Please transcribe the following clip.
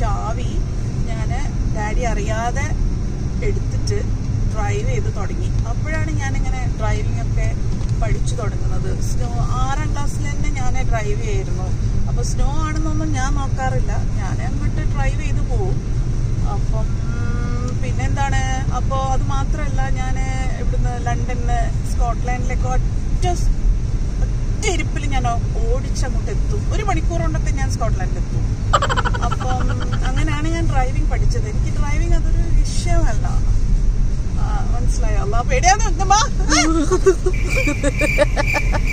ചാവി ഞാൻ ഡാഡി അറിയാതെ എടുത്തിട്ട് ഡ്രൈവ് ചെയ്ത് തുടങ്ങി അപ്പോഴാണ് ഞാനിങ്ങനെ ഡ്രൈവിംഗ് ഒക്കെ പഠിച്ചു തുടങ്ങുന്നത് സ്നോ ആറാം ക്ലാസ്സിൽ തന്നെ ഞാൻ ഡ്രൈവ് ചെയ്യായിരുന്നു അപ്പോൾ സ്നോ ആണെന്നൊന്നും ഞാൻ നോക്കാറില്ല ഞാൻ അങ്ങോട്ട് ഡ്രൈവ് ചെയ്ത് പോവും അപ്പം പിന്നെന്താണ് അപ്പോൾ അത് മാത്രമല്ല ഞാൻ ഇവിടുന്ന് ലണ്ടനിൽ സ്കോട്ട്ലാൻഡിലേക്ക് ഒറ്റ സ്- ഒറ്റ ഇരിപ്പിൽ ഞാൻ ഓടിച്ചങ്ങോട്ട് എത്തും ഒരു മണിക്കൂർ കൊണ്ടൊക്കെ ഞാൻ സ്കോട്ട്ലാൻഡിൽ എത്തും അപ്പം അങ്ങനെയാണ് ഞാൻ ഡ്രൈവിംഗ് പഠിച്ചത് എനിക്ക് ഡ്രൈവിംഗ് അതൊരു വിഷയമല്ല ആ, മനസ്സിലായോ അല്ല പേടിയാന്ന് വെക്കുമ്പോ